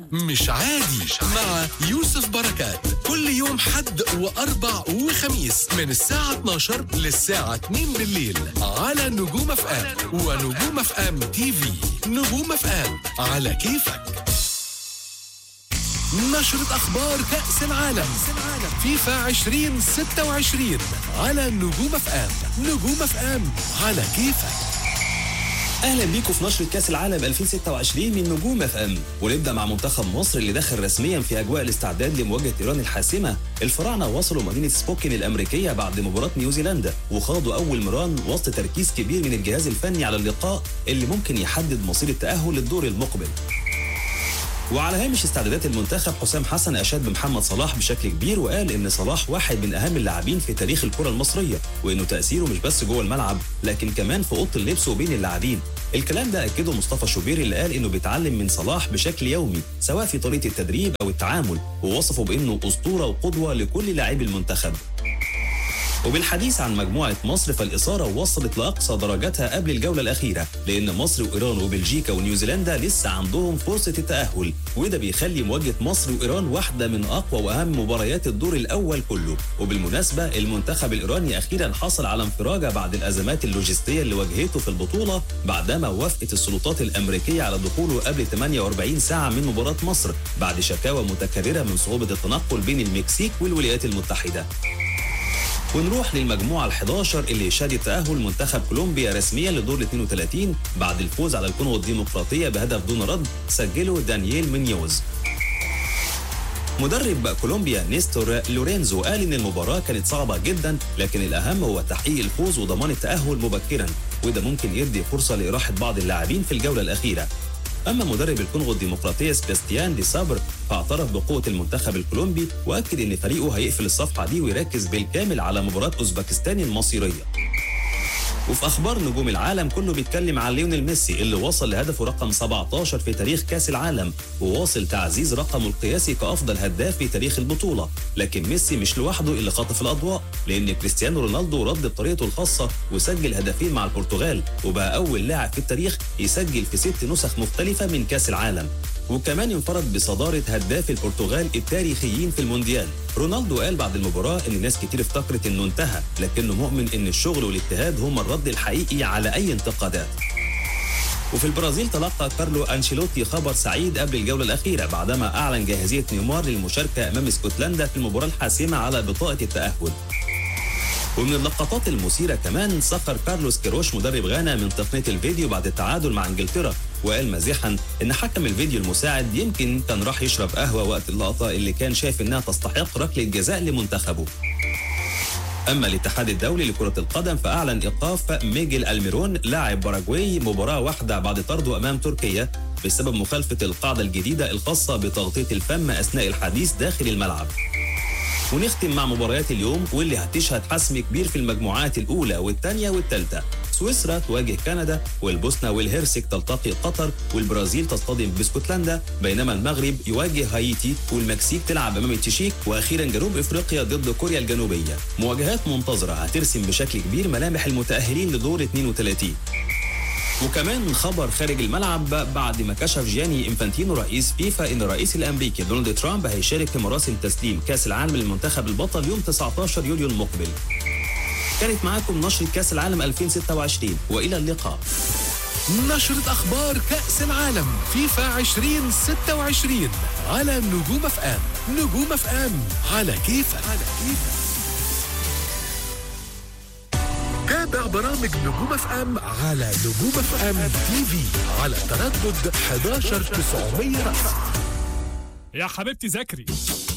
مش عادي مع يوسف بركات كل يوم حد وأربع وخميس من الساعة 12 للساعة 2 بالليل على نجوم اف ام ونجوم اف ام تي في نجوم اف ام على كيفك نشرة أخبار كأس العالم فيفا 2026 على نجوم اف ام نجوم اف ام على كيفك اهلا بيكم في نشرة كاس العالم 2026 من نجوم اف ام ونبدا مع منتخب مصر اللي دخل رسميا في اجواء الاستعداد لمواجهه ايران الحاسمه الفراعنه وصلوا مدينه سبوكن الامريكيه بعد مباراه نيوزيلندا وخاضوا اول مران وسط تركيز كبير من الجهاز الفني على اللقاء اللي ممكن يحدد مصير التاهل للدور المقبل وعلى هامش استعدادات المنتخب حسام حسن اشاد بمحمد صلاح بشكل كبير وقال ان صلاح واحد من اهم اللاعبين في تاريخ الكره المصريه وانه تاثيره مش بس جوه الملعب لكن كمان في اوضه اللبس وبين اللاعبين الكلام ده اكده مصطفى شوبير اللي قال انه بيتعلم من صلاح بشكل يومي سواء في طريقه التدريب او التعامل ووصفه بانه اسطوره وقدوه لكل لاعبي المنتخب وبالحديث عن مجموعة مصر فالإثارة وصلت لأقصى درجاتها قبل الجولة الأخيرة لأن مصر وإيران وبلجيكا ونيوزيلندا لسه عندهم فرصة التأهل وده بيخلي مواجهة مصر وإيران واحدة من أقوى وأهم مباريات الدور الأول كله وبالمناسبة المنتخب الإيراني أخيرا حصل على انفراجة بعد الأزمات اللوجستية اللي واجهته في البطولة بعدما وافقت السلطات الأمريكية على دخوله قبل 48 ساعة من مباراة مصر بعد شكاوى متكررة من صعوبة التنقل بين المكسيك والولايات المتحدة ونروح للمجموعة ال11 اللي شهدت تأهل منتخب كولومبيا رسميا لدور ال 32 بعد الفوز على الكونغو الديمقراطية بهدف دون رد سجله دانييل مينيوز مدرب كولومبيا نيستور لورينزو قال ان المباراه كانت صعبه جدا لكن الاهم هو تحقيق الفوز وضمان التاهل مبكرا وده ممكن يدي فرصه لاراحه بعض اللاعبين في الجوله الاخيره اما مدرب الكونغو الديمقراطيه سباستيان دي صابر فاعترف بقوه المنتخب الكولومبي واكد ان فريقه هيقفل الصفحه دي ويركز بالكامل على مباراه اوزبكستان المصيريه وفي اخبار نجوم العالم كله بيتكلم عن ليونيل ميسي اللي وصل لهدفه رقم 17 في تاريخ كاس العالم وواصل تعزيز رقمه القياسي كافضل هداف في تاريخ البطوله لكن ميسي مش لوحده اللي خاطف الاضواء لان كريستيانو رونالدو رد بطريقته الخاصه وسجل هدفين مع البرتغال وبقى اول لاعب في التاريخ يسجل في ست نسخ مختلفه من كاس العالم وكمان انفرد بصدارة هداف البرتغال التاريخيين في المونديال رونالدو قال بعد المباراة ان ناس كتير افتكرت انه انتهى لكنه مؤمن ان الشغل والاجتهاد هم الرد الحقيقي على اي انتقادات وفي البرازيل تلقى كارلو أنشيلوتي خبر سعيد قبل الجولة الأخيرة بعدما أعلن جاهزية نيمار للمشاركة أمام اسكتلندا في المباراة الحاسمة على بطاقة التأهل ومن اللقطات المثيرة كمان سخر كارلوس كيروش مدرب غانا من تقنية الفيديو بعد التعادل مع انجلترا وقال مازحا ان حكم الفيديو المساعد يمكن كان راح يشرب قهوة وقت اللقطة اللي كان شايف انها تستحق ركلة جزاء لمنتخبه اما الاتحاد الدولي لكرة القدم فاعلن ايقاف ميجيل الميرون لاعب باراجواي مباراة واحدة بعد طرده امام تركيا بسبب مخالفة القاعدة الجديدة الخاصة بتغطية الفم اثناء الحديث داخل الملعب ونختم مع مباريات اليوم واللي هتشهد حسم كبير في المجموعات الأولى والثانية والثالثة سويسرا تواجه كندا والبوسنة والهرسك تلتقي قطر والبرازيل تصطدم باسكتلندا بينما المغرب يواجه هايتي والمكسيك تلعب أمام التشيك وأخيرا جنوب إفريقيا ضد كوريا الجنوبية مواجهات منتظرة هترسم بشكل كبير ملامح المتأهلين لدور 32 وكمان خبر خارج الملعب بعد ما كشف جياني انفانتينو رئيس فيفا ان الرئيس الامريكي دونالد ترامب هيشارك في مراسم تسليم كاس العالم للمنتخب البطل يوم 19 يوليو المقبل. كانت معاكم نشرة كاس العالم 2026 والى اللقاء. نشرة أخبار كأس العالم فيفا 2026 على نجوم اف ام نجوم اف ام على كيفك على كيفك تابع برامج نجوم اف ام على نجوم اف ام تي في على تردد 11900 رأس يا حبيبتي ذاكري